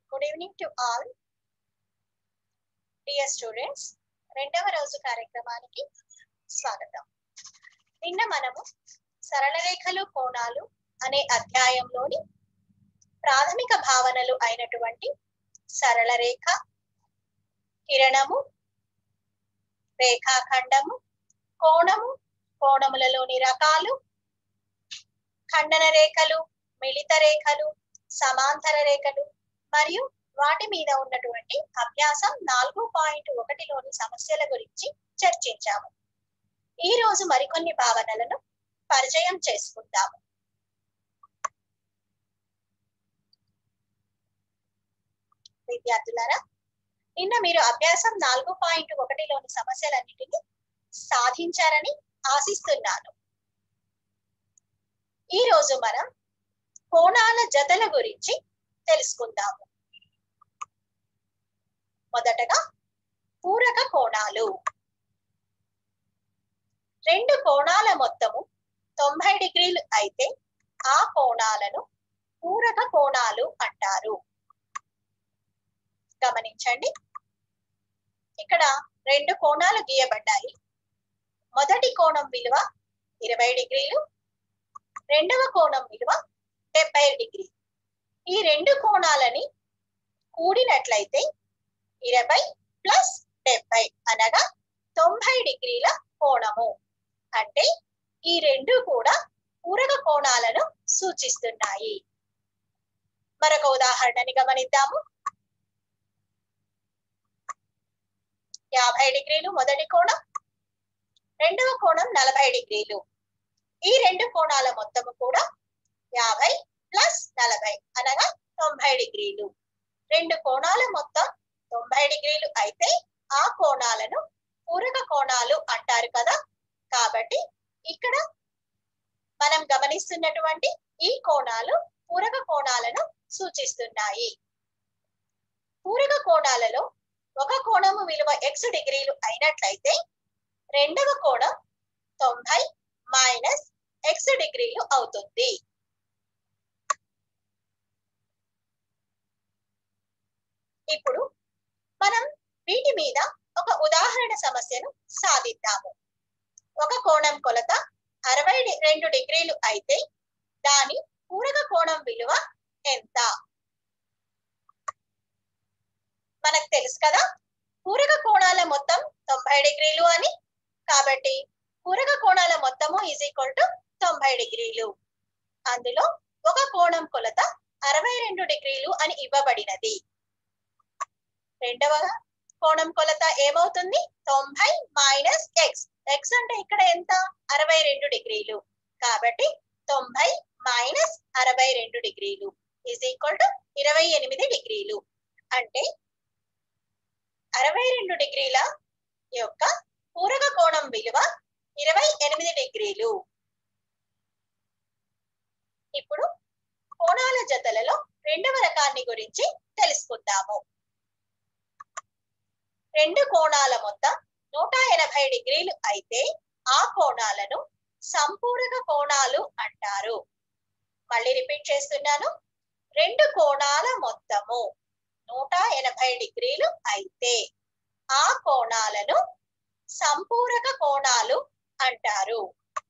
good evening to all dear students రెండవ రోజు కార్యక్రమానికి స్వాగతం నిన్న మనము సరళ రేఖలు కోణాలు అనే అధ్యాయంలోని ప్రాథమిక భావనలు అయినటువంటి సరళ రేఖ కిరణము రేఖాఖండము కోణము కోణములలోని రకాలు ఖండన రేఖలు మిళిత రేఖలు సమాంతర రేఖలు మరియు వాటి మీద ఉన్నటువంటి అభ్యాసం నాలుగు పాయింట్ ఒకటిలోని సమస్యల గురించి చర్చించాము ఈ రోజు మరికొన్ని భావనలను పరిచయం చేసుకుందాము విద్యార్థులారా నిన్న మీరు అభ్యాసం నాలుగు పాయింట్ ఒకటిలోని సమస్యలన్నిటిని సాధించారని ఆశిస్తున్నాను ఈ రోజు మనం కోణాల జతల గురించి తెలుసుకుందాము మొదటగా పూరక కోణాలు రెండు కోణాల మొత్తము తొంభై డిగ్రీలు అయితే ఆ కోణాలను పూరక కోణాలు అంటారు గమనించండి ఇక్కడ రెండు కోణాలు గీయబడ్డాయి మొదటి కోణం విలువ ఇరవై డిగ్రీలు రెండవ కోణం విలువ డెబ్బై డిగ్రీ ఈ రెండు కోణాలని కూడినట్లయితే ఇరవై ప్లస్ డెబ్బై అనగా తొంభై డిగ్రీల కోణము అంటే ఈ రెండు కూడా పూరక కోణాలను సూచిస్తున్నాయి మరొక ఉదాహరణని గమనిద్దాము యాభై డిగ్రీలు మొదటి కోణం రెండవ కోణం నలభై డిగ్రీలు ఈ రెండు కోణాల మొత్తము కూడా యాభై ప్లస్ నలభై అనగా తొంభై డిగ్రీలు రెండు కోణాల మొత్తం తొంభై డిగ్రీలు అయితే ఆ కోణాలను పూరక కోణాలు అంటారు కదా కాబట్టి ఇక్కడ మనం గమనిస్తున్నటువంటి ఈ కోణాలు పూరక కోణాలను సూచిస్తున్నాయి పూరక కోణాలలో ఒక కోణము విలువ ఎక్స్ డిగ్రీలు అయినట్లయితే రెండవ కోణం తొంభై మైనస్ ఎక్స్ డిగ్రీలు అవుతుంది ఇప్పుడు మనం వీటి మీద ఒక ఉదాహరణ సమస్యను సాధిద్దాము ఒక కోణం కొలత అరవై రెండు డిగ్రీలు అయితే దాని పూరక కోణం విలువ ఎంత మనకు తెలుసు కదా పూరక కోణాల మొత్తం తొంభై డిగ్రీలు అని కాబట్టి పూరక కోణాల మొత్తము ఈజ్ ఈక్వల్ టు తొంభై డిగ్రీలు అందులో ఒక కోణం కొలత అరవై రెండు డిగ్రీలు అని ఇవ్వబడినది రెండవ కోణం కొలత ఏమవుతుంది తొంభై మైనస్ ఎక్స్ ఎక్స్ అంటే ఇక్కడ ఎంత అరవై రెండు డిగ్రీలు కాబట్టి తొంభై మైనస్ అరవై రెండు డిగ్రీలు ఈజ్ ఈక్వల్ టు ఇరవై ఎనిమిది డిగ్రీలు అంటే అరవై రెండు డిగ్రీల యొక్క పూరక కోణం విలువ ఇరవై ఎనిమిది డిగ్రీలు ఇప్పుడు కోణాల జతలలో రెండవ రకాన్ని గురించి తెలుసుకుందాము రెండు కోణాల మొత్తం నూట ఎనభై డిగ్రీలు అయితే ఆ కోణాలను సంపూరక కోణాలు అంటారు మళ్ళీ రిపీట్ చేస్తున్నాను రెండు కోణాల మొత్తము నూట ఎనభై డిగ్రీలు అయితే ఆ కోణాలను సంపూరక కోణాలు అంటారు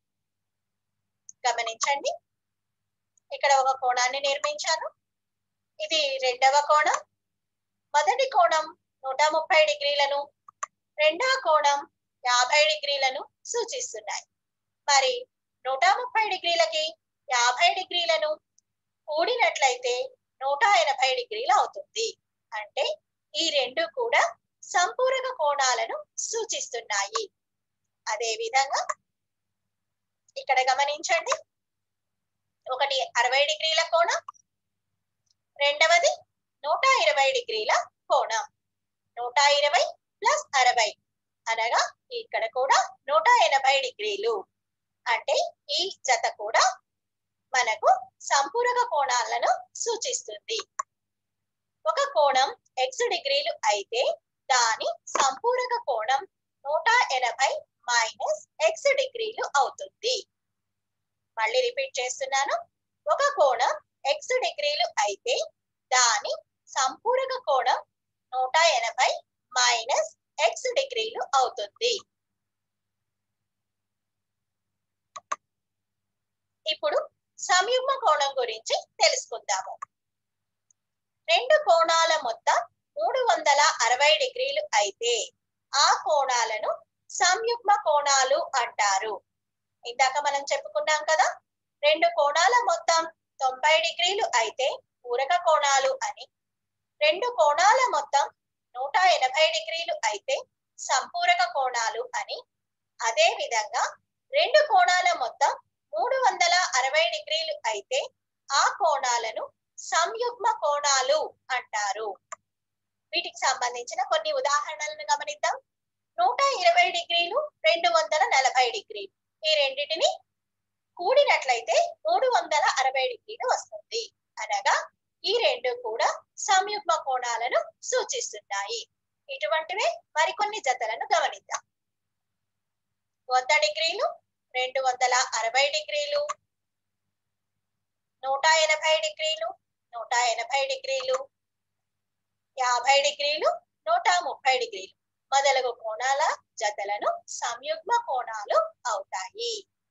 గమనించండి ఇక్కడ ఒక కోణాన్ని నిర్మించాను ఇది రెండవ కోణం మొదటి కోణం నూట ముప్పై డిగ్రీలను రెండవ కోణం యాభై డిగ్రీలను సూచిస్తున్నాయి మరి నూట ముప్పై డిగ్రీలకి యాభై డిగ్రీలను కూడినట్లయితే నూట ఎనభై డిగ్రీలు అవుతుంది అంటే ఈ రెండు కూడా సంపూరక కోణాలను సూచిస్తున్నాయి అదే విధంగా ఇక్కడ గమనించండి ఒకటి అరవై డిగ్రీల కోణం రెండవది నూట ఇరవై డిగ్రీల కోణం నూట ఇరవై ప్లస్ అరవై అనగా ఇక్కడ కూడా నూట ఎనభై డిగ్రీలు అంటే ఈ జత కూడా మనకు సంపూరక కోణాలను సూచిస్తుంది ఒక కోణం ఎక్స్ డిగ్రీలు అయితే దాని సంపూరక కోణం నూట ఎనభై మైనస్ ఎక్స్ డిగ్రీలు అవుతుంది మళ్ళీ రిపీట్ చేస్తున్నాను ఒక కోణం ఎక్స్ డిగ్రీలు అయితే దాని సంపూరక కోణం నూట ఎనభై మైనస్ ఎక్స్ డిగ్రీలు అవుతుంది ఇప్పుడు సంయుగ్మ కోణం గురించి తెలుసుకుందాము రెండు కోణాల మొత్తం మూడు వందల అరవై డిగ్రీలు అయితే ఆ కోణాలను సంయుగ్మ కోణాలు అంటారు ఇందాక మనం చెప్పుకున్నాం కదా రెండు కోణాల మొత్తం తొంభై డిగ్రీలు అయితే పూరక కోణాలు అని రెండు కోణాల మొత్తం నూట ఎనభై డిగ్రీలు అయితే సంపూరక కోణాలు అని అదే విధంగా రెండు కోణాల మొత్తం మూడు వందల అరవై డిగ్రీలు అయితే ఆ కోణాలను సంయుగ్మ కోణాలు అంటారు వీటికి సంబంధించిన కొన్ని ఉదాహరణలను గమనిద్దాం నూట ఇరవై డిగ్రీలు రెండు వందల నలభై డిగ్రీలు ఈ రెండింటిని కూడినట్లయితే మూడు వందల అరవై డిగ్రీలు వస్తుంది అనగా ఈ రెండు కూడా సంయుగ్మ కోణాలను సూచిస్తున్నాయి ఇటువంటివే మరికొన్ని జతలను గమనిద్దాం వంద డిగ్రీలు రెండు వందల అరవై డిగ్రీలు నూట ఎనభై డిగ్రీలు నూట ఎనభై డిగ్రీలు యాభై డిగ్రీలు నూట ముప్పై డిగ్రీలు మొదలగు కోణాల జతలను సంయుగ్మ కోణాలు అవుతాయి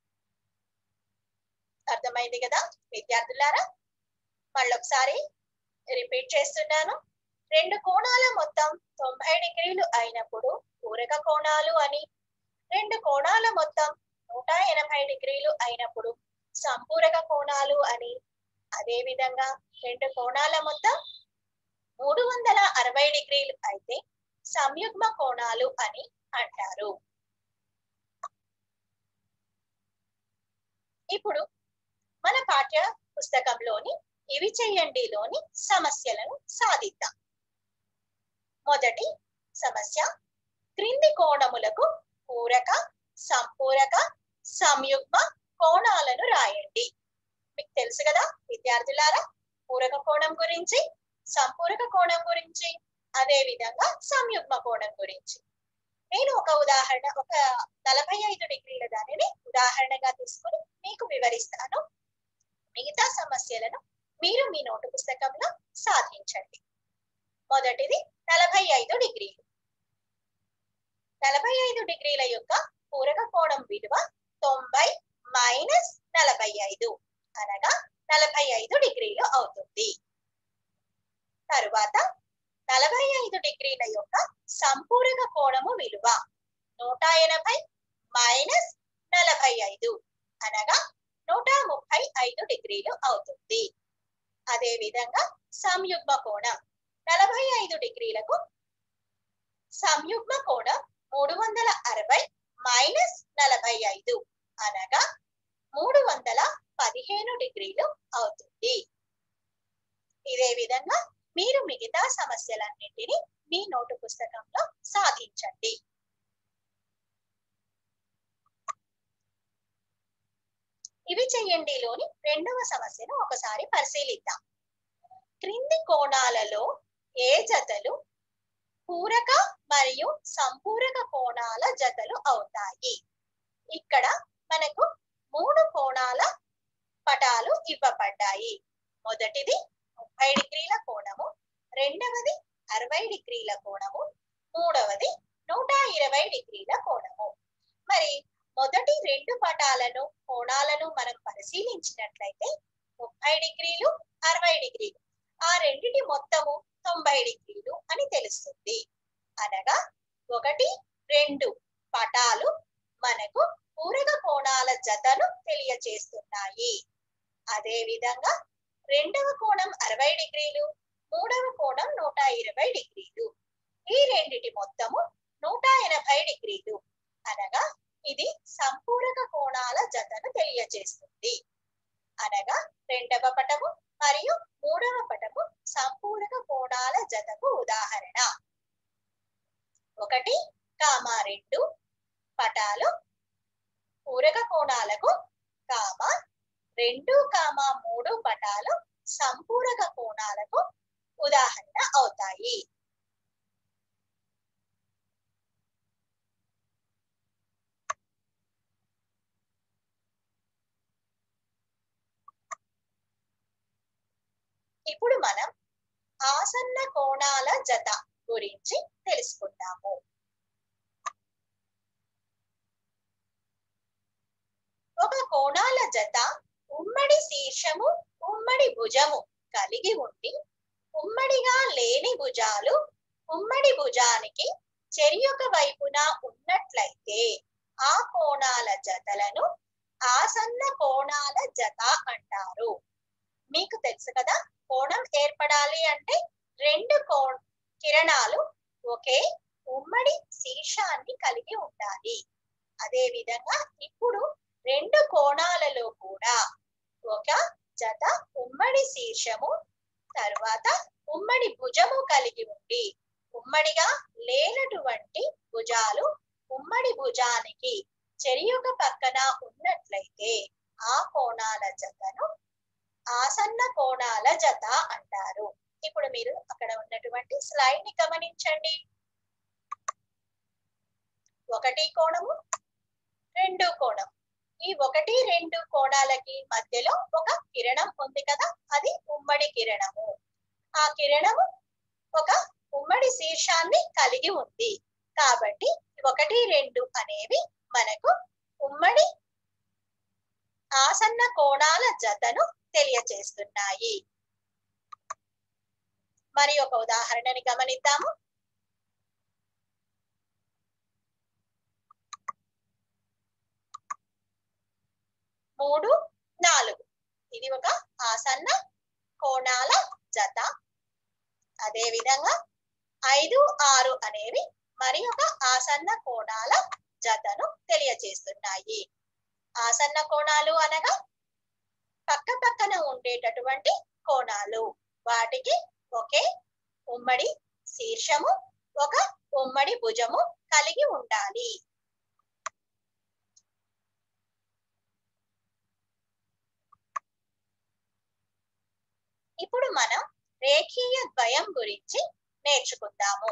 అర్థమైంది కదా విద్యార్థులారా మళ్ళొకసారి రిపీట్ చేస్తున్నాను రెండు కోణాల మొత్తం తొంభై డిగ్రీలు అయినప్పుడు పూరక కోణాలు అని రెండు కోణాల మొత్తం నూట ఎనభై డిగ్రీలు అయినప్పుడు సంపూరక కోణాలు అని అదే విధంగా రెండు కోణాల మొత్తం మూడు వందల అరవై డిగ్రీలు అయితే సంయుగ్మ కోణాలు అని అంటారు ఇప్పుడు మన పాఠ్య పుస్తకంలోని ఇవి చెయ్యండిలోని సమస్యలను సాధిద్దాం మొదటి సమస్య క్రింది కోణములకు పూరక సంపూరక సంయుగ్మ కోణాలను రాయండి మీకు తెలుసు కదా విద్యార్థులారా పూరక కోణం గురించి సంపూరక కోణం గురించి అదే విధంగా సంయుగ్మ కోణం గురించి నేను ఒక ఉదాహరణ ఒక నలభై ఐదు డిగ్రీల దానిని ఉదాహరణగా తీసుకుని మీకు వివరిస్తాను మిగతా సమస్యలను మీరు మీ నోటు పుస్తకంలో సాధించండి మొదటిది నలభై ఐదు డిగ్రీలు నలభై ఐదు డిగ్రీల యొక్క పూరక కోణం విలువ తొంభై మైనస్ నలభై ఐదు అనగా నలభై ఐదు డిగ్రీలు అవుతుంది తరువాత నలభై ఐదు డిగ్రీల యొక్క సంపూరక కోణము విలువ నూట ఎనభై మైనస్ నలభై ఐదు అనగా నూట ముప్పై ఐదు డిగ్రీలు అవుతుంది అదే విధంగా సంయుగ్మ కోణం నలభై ఐదు డిగ్రీలకు సంయుగ్మ కోణం మూడు వందల అరవై మైనస్ నలభై ఐదు అనగా మూడు వందల పదిహేను డిగ్రీలు అవుతుంది ఇదే విధంగా మీరు మిగతా సమస్యలన్నింటినీ మీ నోటు పుస్తకంలో సాధించండి ఇవి చెయ్యండిలోని రెండవ సమస్యను ఒకసారి పరిశీలిద్దాం క్రింది కోణాలలో ఏ జతలు పూరక మరియు సంపూరక కోణాల జతలు అవుతాయి ఇక్కడ మనకు మూడు కోణాల పటాలు ఇవ్వబడ్డాయి మొదటిది ముప్పై డిగ్రీల కోణము రెండవది అరవై డిగ్రీల కోణము మూడవది నూట ఇరవై డిగ్రీల కోణము మరి మొదటి రెండు పటాలను కోణాలను మనం పరిశీలించినట్లయితే ముప్పై డిగ్రీలు అరవై డిగ్రీలు ఆ రెండిటి మొత్తము తొంభై డిగ్రీలు అని తెలుస్తుంది అనగా ఒకటి రెండు పటాలు మనకు పూరక కోణాల జతను తెలియచేస్తున్నాయి అదే విధంగా రెండవ కోణం అరవై డిగ్రీలు మూడవ కోణం నూట ఇరవై డిగ్రీలు ఈ రెండిటి మొత్తము నూట ఎనభై డిగ్రీలు అనగా ఇది సంపూరక కోణాల జతను తెలియజేస్తుంది అనగా రెండవ పటము మరియు మూడవ పటము సంపూరక కోణాల జతకు ఉదాహరణ ఒకటి కామా రెండు పటాలు పూరక కోణాలకు కామ రెండు కామ మూడు పటాలు సంపూరక కోణాలకు ఉదాహరణ అవుతాయి ఇప్పుడు మనం ఆసన్న కోణాల జత గురించి తెలుసుకుందాము ఒక కోణాల జత ఉమ్మడి శీర్షము ఉమ్మడి భుజము కలిగి ఉండి ఉమ్మడిగా లేని భుజాలు ఉమ్మడి భుజానికి చెరియొక వైపున ఉన్నట్లయితే ఆ కోణాల జతలను ఆసన్న కోణాల జత అంటారు మీకు తెలుసు కదా కోణం ఏర్పడాలి అంటే రెండు కో కిరణాలు ఒకే ఉమ్మడి శీర్షాన్ని కలిగి ఉండాలి అదే విధంగా ఇప్పుడు రెండు కోణాలలో కూడా ఒక జత ఉమ్మడి శీర్షము తరువాత ఉమ్మడి భుజము కలిగి ఉండి ఉమ్మడిగా లేనటువంటి భుజాలు ఉమ్మడి భుజానికి చెరియొక పక్కన ఉన్నట్లయితే ఆ కోణాల జతను ఆసన్న కోణాల జత అంటారు ఇప్పుడు మీరు అక్కడ ఉన్నటువంటి స్లైడ్ ని గమనించండి ఒకటి కోణము రెండు కోణం ఈ ఒకటి రెండు కోణాలకి మధ్యలో ఒక కిరణం ఉంది కదా అది ఉమ్మడి కిరణము ఆ కిరణము ఒక ఉమ్మడి శీర్షాన్ని కలిగి ఉంది కాబట్టి ఒకటి రెండు అనేవి మనకు ఉమ్మడి ఆసన్న కోణాల జతను తెలియచేస్తున్నాయి మరి ఒక ఉదాహరణని గమనిద్దాము మూడు నాలుగు ఇది ఒక ఆసన్న కోణాల జత అదే విధంగా ఐదు ఆరు అనేవి మరి ఒక ఆసన్న కోణాల జతను తెలియజేస్తున్నాయి ఆసన్న కోణాలు అనగా పక్క పక్కన ఉండేటటువంటి కోణాలు వాటికి ఒకే ఉమ్మడి శీర్షము ఒక ఉమ్మడి భుజము కలిగి ఉండాలి ఇప్పుడు మనం రేఖీయ ద్వయం గురించి నేర్చుకుందాము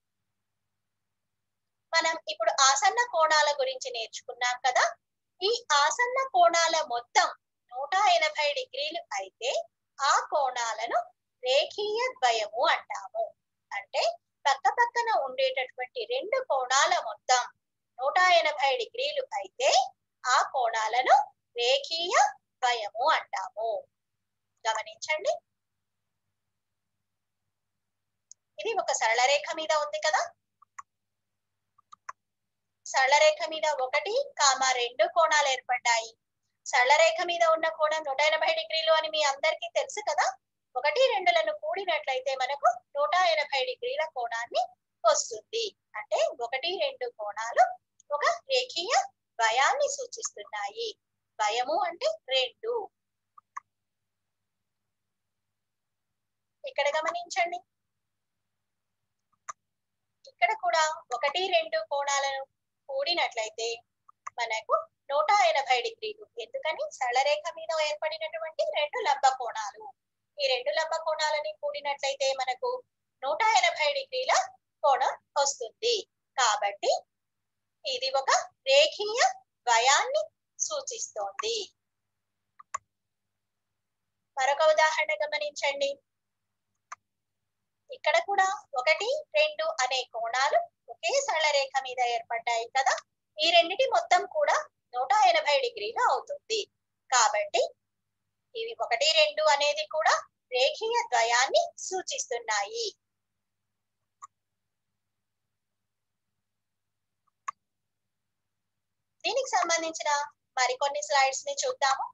మనం ఇప్పుడు ఆసన్న కోణాల గురించి నేర్చుకున్నాం కదా ఈ ఆసన్న కోణాల మొత్తం నూట ఎనభై డిగ్రీలు అయితే ఆ కోణాలను రేఖీయ ద్వయము అంటాము అంటే పక్క పక్కన ఉండేటటువంటి రెండు కోణాల మొత్తం నూట ఎనభై డిగ్రీలు అయితే ఆ కోణాలను రేఖీయ ద్వయము అంటాము గమనించండి ఇది ఒక సరళ రేఖ మీద ఉంది కదా సరళ రేఖ మీద ఒకటి కామ రెండు కోణాలు ఏర్పడ్డాయి సరళ రేఖ మీద ఉన్న కోణం నూట ఎనభై డిగ్రీలు అని మీ అందరికీ తెలుసు కదా ఒకటి రెండులను కూడినట్లయితే మనకు నూట ఎనభై డిగ్రీల కోణాన్ని వస్తుంది అంటే ఒకటి రెండు కోణాలు ఒక రేఖీయ భయాన్ని సూచిస్తున్నాయి భయము అంటే రెండు ఇక్కడ గమనించండి ఇక్కడ కూడా ఒకటి రెండు కోణాలను కూడినట్లయితే మనకు నూట ఎనభై డిగ్రీలు ఎందుకని సరళరేఖ మీద ఏర్పడినటువంటి రెండు లంబ కోణాలు ఈ రెండు లంబ కోణాలని కూడినట్లయితే మనకు నూట ఎనభై డిగ్రీల కోణం వస్తుంది కాబట్టి ఇది ఒక రేఖీయ ద్వయాన్ని సూచిస్తోంది మరొక ఉదాహరణ గమనించండి ఇక్కడ కూడా ఒకటి రెండు అనే కోణాలు ఒకే సరళ రేఖ మీద ఏర్పడ్డాయి కదా ఈ రెండిటి మొత్తం కూడా నూట ఎనభై డిగ్రీలు అవుతుంది కాబట్టి ఇవి ఒకటి రెండు అనేది కూడా రేఖీయ ద్వయాన్ని సూచిస్తున్నాయి దీనికి సంబంధించిన మరికొన్ని స్లైడ్స్ ని చూద్దాము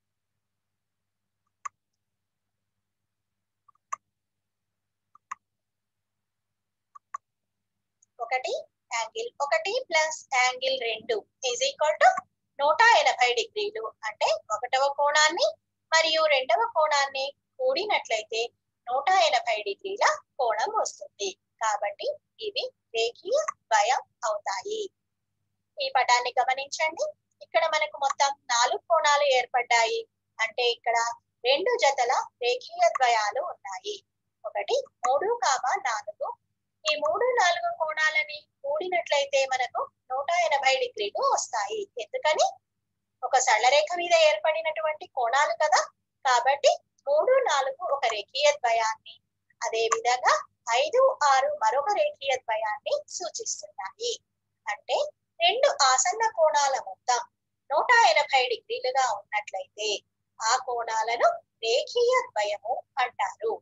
ఒకటి యాంగిల్ ఒకటి ప్లస్ యాంగిల్ రెండు ఈజ్ ఈక్వల్ టు నూట ఎనభై డిగ్రీలు అంటే ఒకటవ కోణాన్ని మరియు రెండవ కోణాన్ని కూడినట్లయితే నూట ఎనభై డిగ్రీల కోణం వస్తుంది కాబట్టి ఇవి రేఖీయ ద్వయం అవుతాయి ఈ పటాన్ని గమనించండి ఇక్కడ మనకు మొత్తం నాలుగు కోణాలు ఏర్పడ్డాయి అంటే ఇక్కడ రెండు జతల రేఖీయ ద్వయాలు ఉన్నాయి ఒకటి మూడు కామ నాలుగు ఈ మూడు నాలుగు కోణాలని కూడినట్లయితే మనకు నూట ఎనభై డిగ్రీలు వస్తాయి ఎందుకని ఒక సరళరేఖ మీద ఏర్పడినటువంటి కోణాలు కదా కాబట్టి మూడు నాలుగు ఒక రేఖీయ ద్వయాన్ని అదే విధంగా ఐదు ఆరు మరొక రేఖీయ ద్వయాన్ని సూచిస్తున్నాయి అంటే రెండు ఆసన్న కోణాల మొత్తం నూట ఎనభై డిగ్రీలుగా ఉన్నట్లయితే ఆ కోణాలను రేఖీయ ద్వయము అంటారు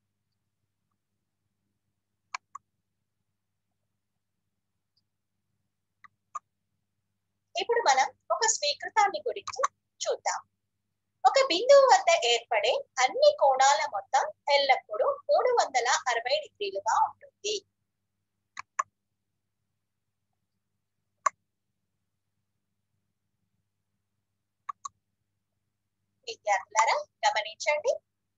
ఇప్పుడు మనం ఒక స్వీకృతాన్ని గురించి చూద్దాం ఒక బిందువు వద్ద ఏర్పడే అన్ని కోణాల మొత్తం ఎల్లప్పుడూ మూడు వందల అరవై డిగ్రీలుగా ఉంటుంది విద్యార్థులారా గమనించండి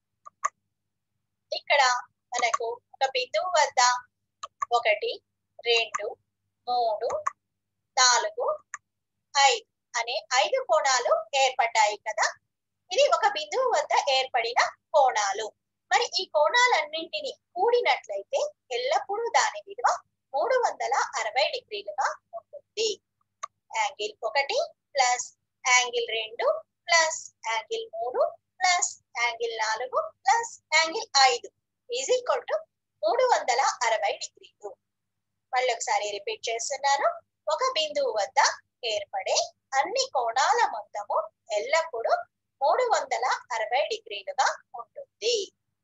ఇక్కడ మనకు ఒక బిందువు వద్ద ఒకటి రెండు మూడు నాలుగు ఐదు అనే ఐదు కోణాలు ఏర్పడ్డాయి కదా ఇది ఒక బిందువు వద్ద ఏర్పడిన కోణాలు మరి ఈ కోణాలన్నింటినీ కూడినట్లయితే ఎల్లప్పుడూ దాని విలువ మూడు వందల అరవై డిగ్రీలుగా ఉంటుంది యాంగిల్ ఒకటి ప్లస్ యాంగిల్ రెండు ప్లస్ యాంగిల్ మూడు ప్లస్ యాంగిల్ నాలుగు ప్లస్ యాంగిల్ ఐదు ఈజ్ ఈక్వల్ టు మూడు వందల అరవై డిగ్రీలు మళ్ళీ ఒకసారి రిపీట్ చేస్తున్నాను ఒక బిందువు వద్ద ఏర్పడే అన్ని కోణాల మొత్తము ఎల్లప్పుడూ మూడు వందల అరవై డిగ్రీలుగా ఉంటుంది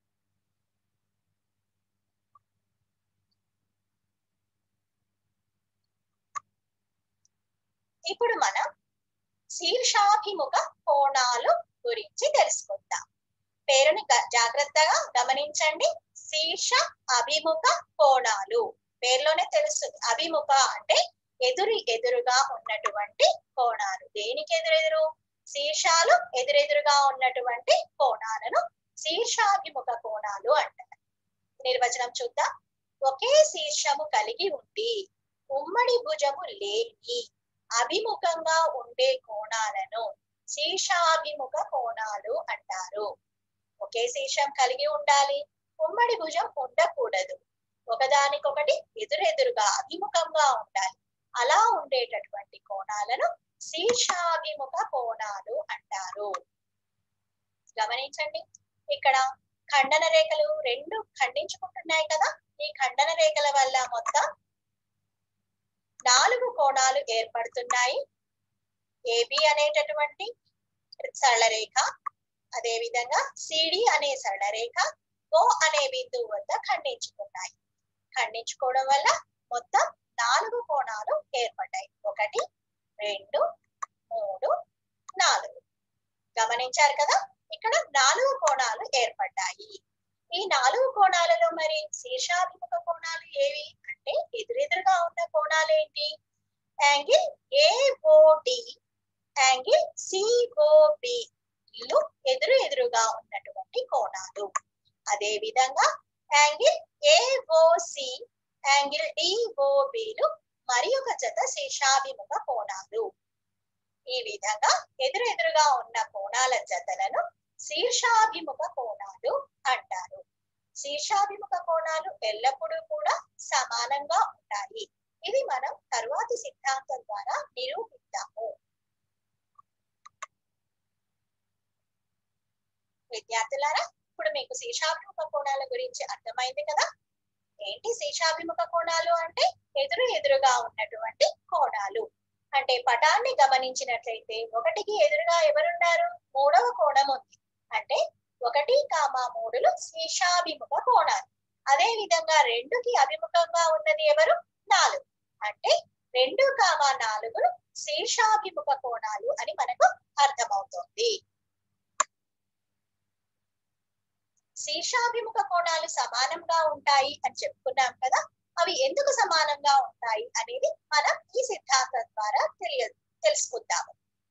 ఇప్పుడు మనం శీర్షాభిముఖ కోణాలు గురించి తెలుసుకుందాం పేరుని గ- జాగ్రత్తగా గమనించండి శీర్ష అభిముఖ కోణాలు పేరులోనే తెలుస్తుంది అభిముఖ అంటే ఎదురు ఎదురుగా ఉన్నటువంటి కోణాలు దేనికి ఎదురెదురు శీర్షాలు ఎదురెదురుగా ఉన్నటువంటి కోణాలను శీర్షాభిముఖ కోణాలు అంటారు నిర్వచనం చూద్దాం ఒకే శీర్షము కలిగి ఉండి ఉమ్మడి భుజము లేని అభిముఖంగా ఉండే కోణాలను శీర్షాభిముఖ కోణాలు అంటారు ఒకే శీర్షం కలిగి ఉండాలి ఉమ్మడి భుజం ఉండకూడదు ఒకదానికొకటి ఎదురెదురుగా అభిముఖంగా ఉండాలి అలా ఉండేటటువంటి కోణాలను శీర్షాభిముఖ కోణాలు అంటారు గమనించండి ఇక్కడ ఖండన రేఖలు రెండు ఖండించుకుంటున్నాయి కదా ఈ ఖండన రేఖల వల్ల మొత్తం నాలుగు కోణాలు ఏర్పడుతున్నాయి ఏబి అనేటటువంటి సరళ రేఖ అదే విధంగా సిడి అనే సరళ రేఖ ఓ అనే బిందువు వద్ద ఖండించుకున్నాయి ఖండించుకోవడం వల్ల మొత్తం నాలుగు కోణాలు ఏర్పడ్డాయి ఒకటి రెండు మూడు నాలుగు గమనించారు కదా ఇక్కడ నాలుగు కోణాలు ఏర్పడ్డాయి ఈ నాలుగు కోణాలలో మరి శీర్షాభిముఖ కోణాలు ఏవి అంటే ఎదురెదురుగా ఉన్న కోణాలు ఏంటి యాంగిల్ ఏఓడి యాంగిల్ సిఓబి ఇల్లు ఎదురు ఎదురుగా ఉన్నటువంటి కోణాలు అదే విధంగా యాంగిల్ ఏఓసి యాంగిల్ డిఓబిలు మరి ఒక జత శీర్షాభిముఖ కోణాలు ఈ విధంగా ఎదురెదురుగా ఉన్న కోణాల జతలను శీర్షాభిముఖ కోణాలు అంటారు శీర్షాభిముఖ కోణాలు ఎల్లప్పుడూ కూడా సమానంగా ఉంటాయి ఇది మనం తరువాతి సిద్ధాంతం ద్వారా నిరూపిద్దాము విద్యార్థులారా ఇప్పుడు మీకు శీర్షాభిముఖ కోణాల గురించి అర్థమైంది కదా ఏంటి శీర్షాభిముఖ కోణాలు అంటే ఎదురు ఎదురుగా ఉన్నటువంటి కోణాలు అంటే పటాన్ని గమనించినట్లయితే ఒకటికి ఎదురుగా ఎవరున్నారు మూడవ కోణం ఉంది అంటే ఒకటి కామా మూడులు శీర్షాభిముఖ కోణాలు అదే విధంగా రెండుకి అభిముఖంగా ఉన్నది ఎవరు నాలుగు అంటే రెండు కామా నాలుగులు శీర్షాభిముఖ కోణాలు అని మనకు అర్థమవుతోంది శీర్షాభిముఖ కోణాలు సమానంగా ఉంటాయి అని చెప్పుకున్నాం కదా అవి ఎందుకు సమానంగా ఉంటాయి అనేది మనం ఈ సిద్ధాంతం ద్వారా తెలియ తెలుసుకుందాము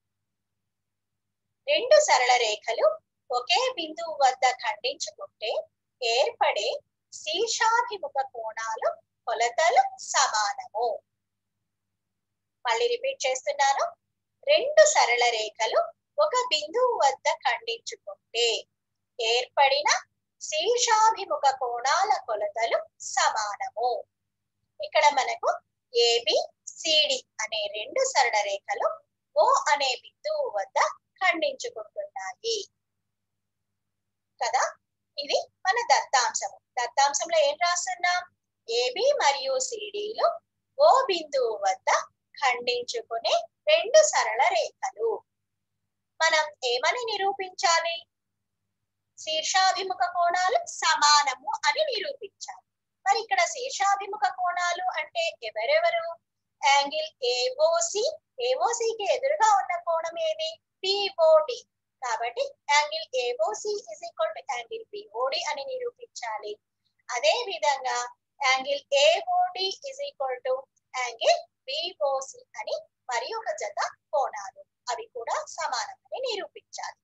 రెండు సరళ రేఖలు ఒకే బిందువు వద్ద ఖండించుకుంటే ఏర్పడే శీర్షాభిముఖ కోణాలు కొలతలు సమానము మళ్ళీ రిపీట్ చేస్తున్నాను రెండు సరళ రేఖలు ఒక బిందువు వద్ద ఖండించుకుంటే ఏర్పడిన శీర్షాభిముఖ కోణాల కొలతలు సమానము ఇక్కడ మనకు ఏబి సిడి అనే రెండు సరళ రేఖలు ఓ అనే బిందువు వద్ద ఖండించుకుంటున్నాయి కదా ఇది మన దత్తాంశము దత్తాంశంలో ఏం రాస్తున్నాం ఏబి మరియు సిడిలు ఓ బిందువు వద్ద ఖండించుకునే రెండు సరళ రేఖలు మనం ఏమని నిరూపించాలి శీర్షాభిముఖ కోణాలు సమానము అని నిరూపించాలి మరి ఇక్కడ శీర్షాభిముఖ కోణాలు అంటే ఎవరెవరు యాంగిల్ ఏఓసి ఏఓసికి ఎదురుగా ఉన్న కోణం ఏది పిఓడి కాబట్టి angle AOC is equal to angle POD అని నిరూపించాలి అదే విధంగా angle AOD is equal to angle BOC అని మరి ఒక జత కోణాలు అవి కూడా సమానమని నిరూపించాలి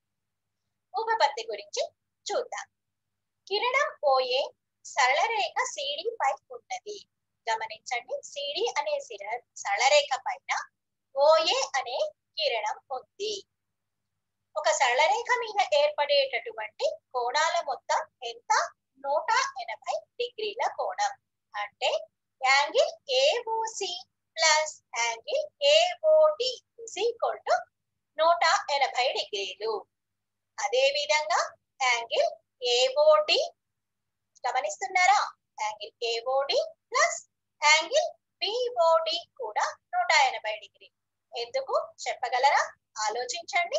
ఉపపత్తి గురించి చూద్దాం కిరణం ఓఏ సరళ రేఖ సిడి పై ఉన్నది గమనించండి సిడి అనే సిర సరళరేఖ పైన ఓఏ అనే కిరణం ఉంది ఒక సరళరేఖ మీద ఏర్పడేటటువంటి కోణాల మొత్తం ఎంత నూట ఎనభై డిగ్రీల కోణం అంటే angle AOC plus angle AOD is equal to నూట ఎనభై డిగ్రీలు అదే విధంగా యాంగిల్ ఏఓడి గమనిస్తున్నారా angle AOD plus angle BOD కూడా నూట ఎనభై డిగ్రీ ఎందుకు చెప్పగలరా ఆలోచించండి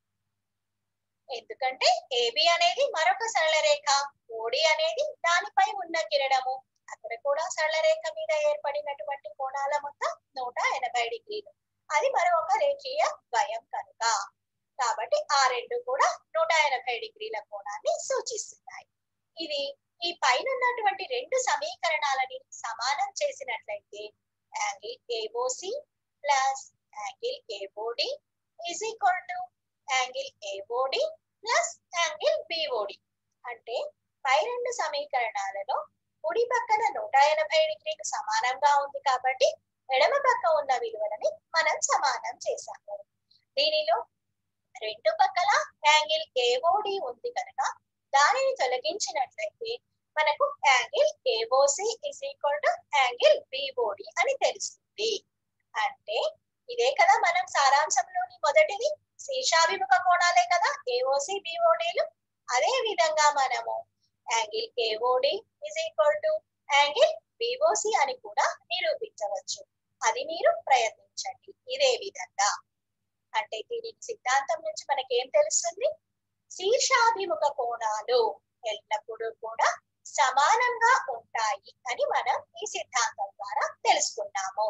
ఎందుకంటే ఏబి అనేది మరొక సరళ రేఖ ఓడి అనేది దానిపై ఉన్న కిరణము అక్కడ కూడా సరళ రేఖ మీద ఏర్పడినటువంటి కోణాల మొత్తం నూట ఎనభై డిగ్రీలు అది మరొక రేఖీయ ద్వయం కనుక కాబట్టి ఆ రెండు కూడా నూట ఎనభై డిగ్రీల కోణాన్ని సూచిస్తున్నాయి ఇది ఈ పైన ఉన్నటువంటి రెండు సమీకరణాలని సమానం చేసినట్లయితే angle AOC plus angle AOD is equal to angle AOD plus angle BOD అంటే పై రెండు సమీకరణాలలో కుడి పక్కన నూట ఎనభై డిగ్రీకి సమానంగా ఉంది కాబట్టి ఎడమ పక్క ఉన్న విలువలని మనం సమానం చేశాము దీనిలో రెండు పక్కల యాంగిల్ ఏఓడి ఉంది కనుక దానిని తొలగించినట్లయితే మనకు angle AOC is equal to angle BOD అని తెలుస్తుంది అంటే ఇదే కదా మనం సారాంశంలోని మొదటిది శీర్షాభిముఖ కోణాలే కదా ఏఓసి బిఓడిలు అదే విధంగా మనము angle AOD is equal to angle BOC అని కూడా నిరూపించవచ్చు అది మీరు ప్రయత్నించండి ఇదే విధంగా అంటే దీని సిద్ధాంతం నుంచి మనకేం తెలుస్తుంది శీర్షాభిముఖ కోణాలు ఎల్లప్పుడూ కూడా సమానంగా ఉంటాయి అని మనం ఈ సిద్ధాంతం ద్వారా తెలుసుకున్నాము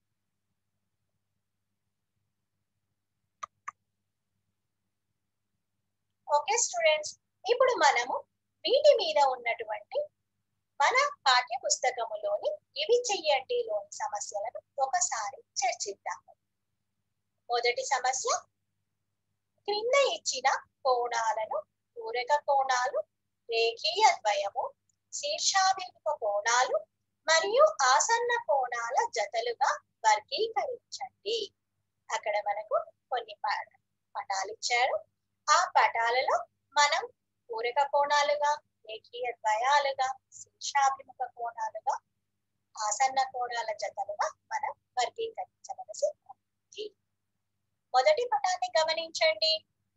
ఓకే స్టూడెంట్స్ ఇప్పుడు మనము వీటి మీద ఉన్నటువంటి మన పాఠ్య పుస్తకములోని ఇవి చెయ్యండిలోని సమస్యలను ఒకసారి చర్చిద్దాము మొదటి సమస్య క్రింద ఇచ్చిన కోణాలను పూరక కోణాలు రేఖీయ ద్వయము శీర్షాభిముఖ కోణాలు మరియు ఆసన్న కోణాల జతలుగా వర్గీకరించండి అక్కడ మనకు కొన్ని పటాలు ఇచ్చారు ఆ పటాలలో మనం పూరక కోణాలుగా రేఖీయ ద్వయాలుగా శీర్షాభిముఖ కోణాలుగా ఆసన్న కోణాల జతలుగా మనం వర్గీకరించవలసి ఉంది మొదటి పటాన్ని గమనించండి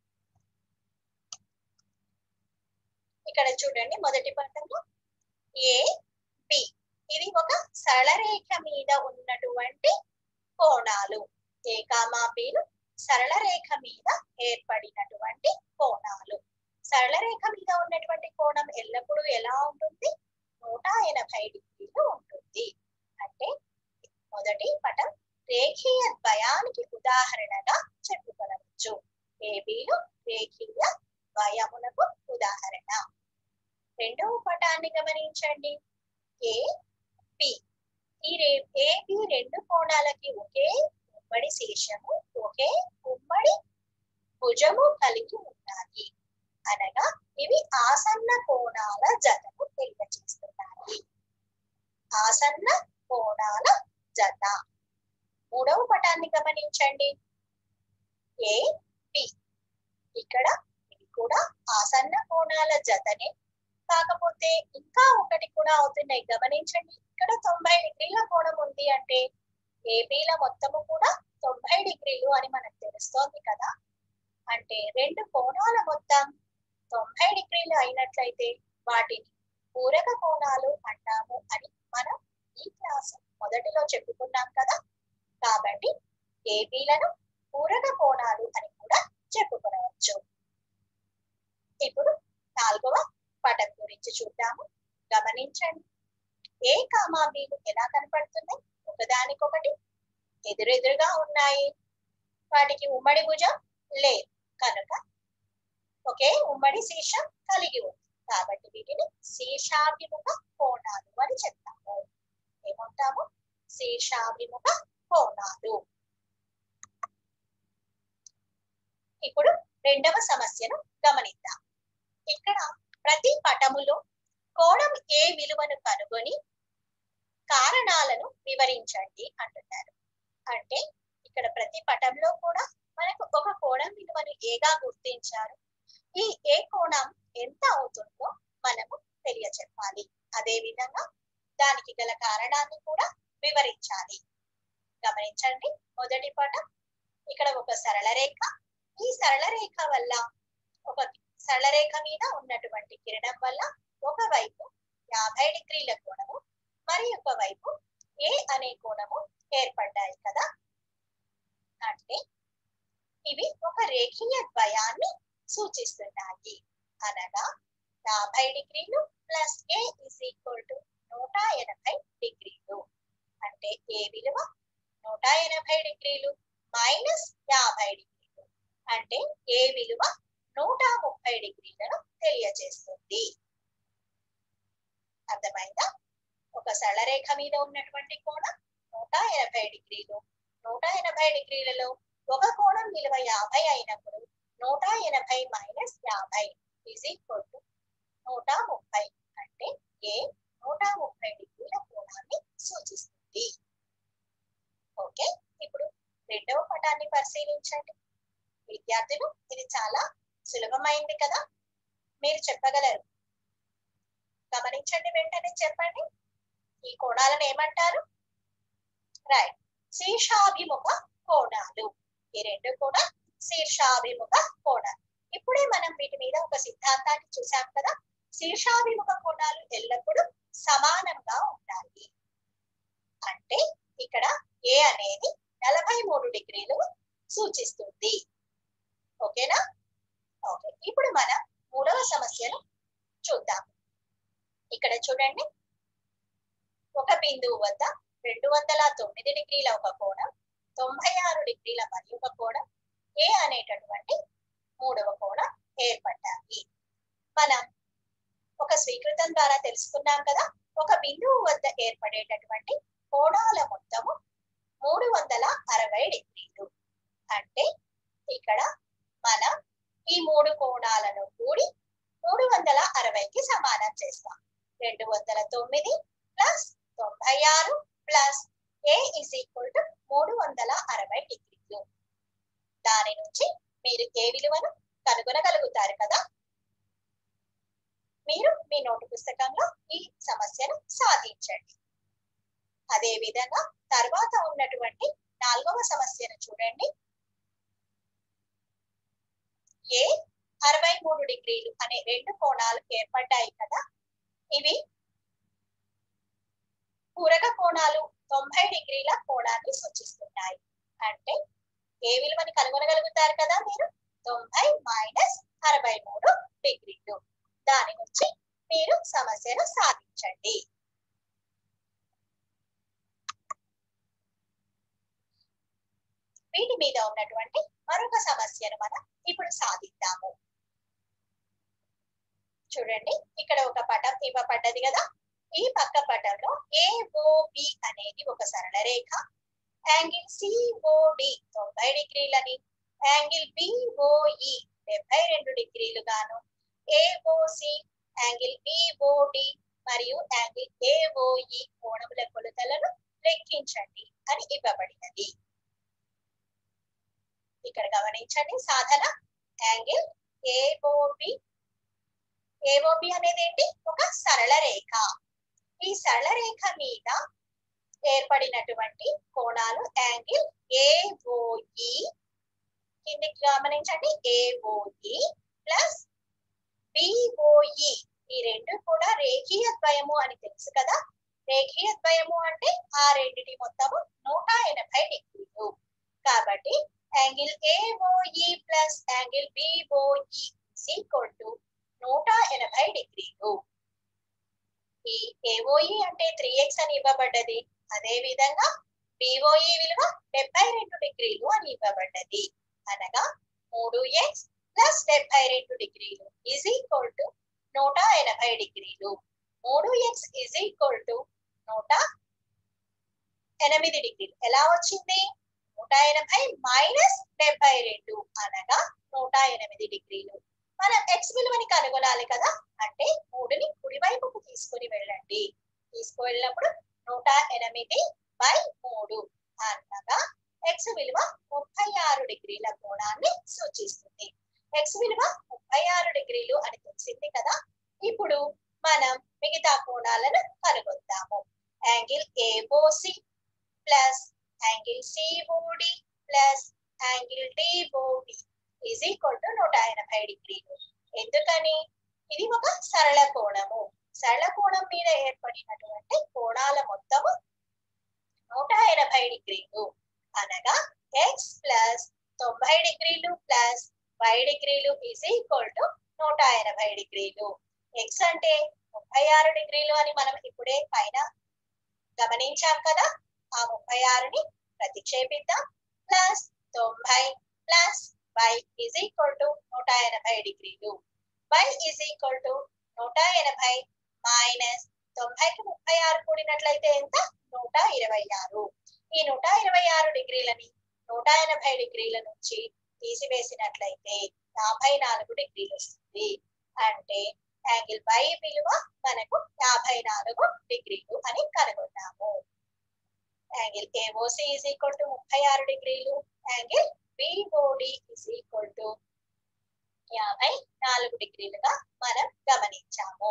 ఇక్కడ చూడండి మొదటి పటంలో ఏ బి ఇది ఒక సరళ రేఖ మీద ఉన్నటువంటి కోణాలు ఏ కామా బిలు సరళ రేఖ మీద ఏర్పడినటువంటి కోణాలు సరళ రేఖ మీద ఉన్నటువంటి కోణం ఎల్లప్పుడూ ఎలా ఉంటుంది నూట ఎనభై డిగ్రీలు ఉంటుంది అంటే మొదటి పటం రేఖీయ ద్వయానికి ఉదాహరణగా చెప్పుకోవచ్చు ఏబీలు రేఖీయ ద్వయమునకు ఉదాహరణ రెండవ పటాన్ని గమనించండి ఏ పి ఈ రే ఏ బి రెండు కోణాలకి ఒకే ఉమ్మడి శీర్షము ఒకే ఉమ్మడి భుజము కలిగి ఉన్నాయి అనగా ఇవి ఆసన్న కోణాల జతను తెలియజేస్తున్నాయి ఆసన్న కోణాల జత మూడవ పటాన్ని గమనించండి ఏ పి ఇక్కడ ఇది కూడా ఆసన్న కోణాల జతనే కాకపోతే ఇంకా ఒకటి కూడా అవుతున్నాయి గమనించండి ఇక్కడ తొంభై డిగ్రీల కోణం ఉంది అంటే ఏబీల మొత్తము కూడా తొంభై డిగ్రీలు అని మనకు తెలుస్తోంది కదా అంటే రెండు కోణాల మొత్తం తొంభై డిగ్రీలు అయినట్లయితే వాటిని పూరక కోణాలు అంటాము అని మనం ఈ క్లాస్ మొదటిలో చెప్పుకున్నాం కదా కాబట్టి ఏబీలను పూరక కోణాలు అని కూడా చెప్పుకోవచ్చు ఇప్పుడు నాలుగవ పటం గురించి చూద్దాము గమనించండి ఏ కామా బీలు ఎలా కనపడుతున్నాయి ఒకదానికొకటి ఎదురెదురుగా ఉన్నాయి వాటికి ఉమ్మడి భుజం లేదు కనుక ఒకే ఉమ్మడి శీర్షం కలిగి ఉంది కాబట్టి వీటిని శీర్షాభిముఖ కోణాలు అని చెప్తాము ఏమంటాము శీర్షాభిముఖ కోణాలు ఇప్పుడు రెండవ సమస్యను గమనిద్దాం ఇక్కడ ప్రతి పటములో కోణం ఏ విలువను కనుగొని కారణాలను వివరించండి అంటున్నారు అంటే ఇక్కడ ప్రతి పటంలో కూడా మనకు ఒక కోణం విలువను ఏగా గుర్తించారు ఈ ఏ కోణం ఎంత అవుతుందో మనము తెలియచెప్పాలి అదే విధంగా దానికి గల కారణాన్ని కూడా వివరించాలి గమనించండి మొదటి పటం ఇక్కడ ఒక సరళ రేఖ ఈ సరళ రేఖ వల్ల ఒక సరళ రేఖ మీద ఉన్నటువంటి కిరణం వల్ల ఒకవైపు యాభై డిగ్రీల కోణము మరి ఒక వైపు ఏ అనే కోణము ఏర్పడ్డాయి కదా అంటే ఇవి ఒక రేఖీయ ద్వయాన్ని సూచిస్తున్నాయి అనగా యాభై డిగ్రీలు plus A is equal to నూట ఎనభై డిగ్రీలు అంటే ఏ విలువ నూట ఎనభై డిగ్రీలు మైనస్ యాభై డిగ్రీలు అంటే ఏ విలువ నూట ముప్పై డిగ్రీలను తెలియజేస్తుంది అర్థమైందా ఒక సరళరేఖ మీద ఉన్నటువంటి కోణం నూట ఎనభై డిగ్రీలు నూట ఎనభై డిగ్రీలలో ఒక కోణం విలువ యాభై అయినప్పుడు నూట ఎనభై మైనస్ యాభై ఈజ్ ఈక్వల్ టు నూట ముప్పై అంటే ఏ నూట ముప్పై డిగ్రీల కోణాన్ని సూచిస్తుంది ఓకే ఇప్పుడు రెండవ పటాన్ని పరిశీలించండి విద్యార్థులు ఇది చాలా సులభమైంది కదా మీరు చెప్పగలరు గమనించండి వెంటనే చెప్పండి ఈ కోణాలను ఏమంటారు రైట్ శీర్షాభిముఖ కోణాలు ఈ రెండు కూడా శీర్షాభిముఖ కోణాలు ఇప్పుడే మనం వీటి మీద ఒక సిద్ధాంతాన్ని చూసాం కదా శీర్షాభిముఖ కోణాలు ఎల్లప్పుడూ సమానంగా ఉంటాయి అంటే ఇక్కడ ఏ అనేది నలభై మూడు డిగ్రీలు సూచిస్తుంది ఓకేనా ఓకే ఇప్పుడు మనం మూడవ సమస్యను చూద్దాం ఇక్కడ చూడండి ఒక బిందువు వద్ద రెండు వందల తొమ్మిది డిగ్రీల ఒక కోణం తొంభై ఆరు డిగ్రీల మరి ఒక కోణం ఏ అనేటటువంటి మూడవ కోణం ఏర్పడ్డాయి మనం ఒక స్వీకృతం ద్వారా తెలుసుకున్నాం కదా ఒక బిందువు వద్ద ఏర్పడేటటువంటి కోణాల మొత్తము మూడు వందల అరవై డిగ్రీలు అంటే ఇక్కడ మనం ఈ మూడు కోణాలను కూడి మూడు వందల అరవైకి సమానం చేస్తాం రెండు వందల తొమ్మిది ప్లస్ తొంభై ఆరు plus A is equal to మూడు వందల అరవై డిగ్రీలు దాని నుంచి మీరు ఏ విలువను కనుగొనగలుగుతారు కదా మీరు మీ నోటు పుస్తకంలో ఈ సమస్యను సాధించండి అదే విధంగా తర్వాత ఉన్నటువంటి నాలుగవ సమస్యను చూడండి ఏ అరవై మూడు డిగ్రీలు అనే రెండు కోణాలు ఏర్పడ్డాయి కదా ఇవి పూరక కోణాలు తొంభై డిగ్రీల కోణాన్ని సూచిస్తున్నాయి అంటే ఏ విలువని కనుగొనగలుగుతారు కదా మీరు తొంభై మైనస్ అరవై మూడు డిగ్రీలు దాని నుంచి మీరు సమస్యను సాధించండి వీటి మీద ఉన్నటువంటి మరొక సమస్యను మనం ఇప్పుడు సాధిద్దాము చూడండి ఇక్కడ ఒక పటం ఇవ్వబడ్డది కదా ఈ పక్క పటంలో ఏఓబి అనేది ఒక సరళ రేఖ యాంగిల్ సిఓడి తొంభై డిగ్రీలని యాంగిల్ బిఓఈ డెబ్బై రెండు డిగ్రీలు గాను ఏఓసి యాంగిల్ బిఓడి మరియు యాంగిల్ ఏఓఈ కోణముల కొలతలను లెక్కించండి అని ఇవ్వబడినది ఇక్కడ గమనించండి సాధన యాంగిల్ ఏఓబి ఏఓబి అనేది ఏంటి ఒక సరళ రేఖ ఈ సరళ రేఖ మీద ఏర్పడినటువంటి కోణాలు యాంగిల్ ఏఓఈ కిందికి గమనించండి ఏఓఈ ప్లస్ బిఓఈ ఈ రెండు కూడా రేఖీయ ద్వయము అని తెలుసు కదా రేఖీయ ద్వయము అంటే ఆ రెండిటి మొత్తము నూట ఎనభై డిగ్రీలు కాబట్టి angle AOE plus angle BOE equal to నూట ఎనభై డిగ్రీలు ఈ ఏఓఈ అంటే త్రీ ఎక్స్ అని ఇవ్వబడ్డది అదే విధంగా బిఓఈ విలువ డెబ్బై రెండు డిగ్రీలు అని ఇవ్వబడ్డది అనగా మూడు ఎక్స్ ప్లస్ డెబ్బై రెండు డిగ్రీలు ఈజ్ ఈక్వల్ టు నూట ఎనభై డిగ్రీలు మూడు ఎక్స్ ఈజ్ ఈక్వల్ టు నూట ఎనిమిది డిగ్రీలు ఎలా వచ్చింది నూట ఎనభై మైనస్ డెబ్బై రెండు అనగా నూట ఎనిమిది డిగ్రీలు మనం ఎక్స్ విలువని కనుగొనాలి కదా అంటే మూడుని కుడివైపుకు తీసుకుని వెళ్ళండి తీసుకువెళ్ళినప్పుడు నూట ఎనిమిది బై మూడు అనగా ఎక్స్ విలువ ముప్పై ఆరు డిగ్రీల కోణాన్ని సూచిస్తుంది ఎక్స్ విలువ ముప్పై ఆరు డిగ్రీలు అని తెలిసింది కదా ఇప్పుడు మనం మిగతా కోణాలను కనుగొందాము angle AOC plus angle COD plus angle DOB is equal to నూట ఎనభై డిగ్రీలు ఎందుకని ఇది ఒక సరళ కోణము సరళ కోణం మీద ఏర్పడినటువంటి కోణాల మొత్తము నూట ఎనభై డిగ్రీలు అనగా ఎక్స్ ప్లస్ తొంభై డిగ్రీలు ప్లస్ వై డిగ్రీలు ఈజ్ ఈక్వల్ టు నూట ఎనభై డిగ్రీలు ఎక్స్ అంటే ముప్పై ఆరు డిగ్రీలు అని మనం ఇప్పుడే పైన గమనించాం కదా ఆ ముప్పై ఆరుని ప్రతిక్షేపిద్దాం ప్లస్ తొంభై plus Y is equal to నూట ఎనభై డిగ్రీలు వై ఈజ్ ఈక్వల్ టు నూట ఎనభై మైనస్ తొంభైకి ముప్పై ఆరు కూడినట్లయితే ఎంత నూట ఇరవై ఆరు ఈ నూట ఇరవై ఆరు డిగ్రీలని నూట ఎనభై డిగ్రీల నుంచి తీసివేసినట్లయితే యాభై నాలుగు డిగ్రీలు వస్తుంది అంటే యాంగిల్ వై విలువ మనకు యాభై నాలుగు డిగ్రీలు అని కనుగొన్నాము angle AOC is equal to ముప్పై ఆరు డిగ్రీలు angle BOD is equal to యాభై నాలుగు డిగ్రీలుగా మనం గమనించాము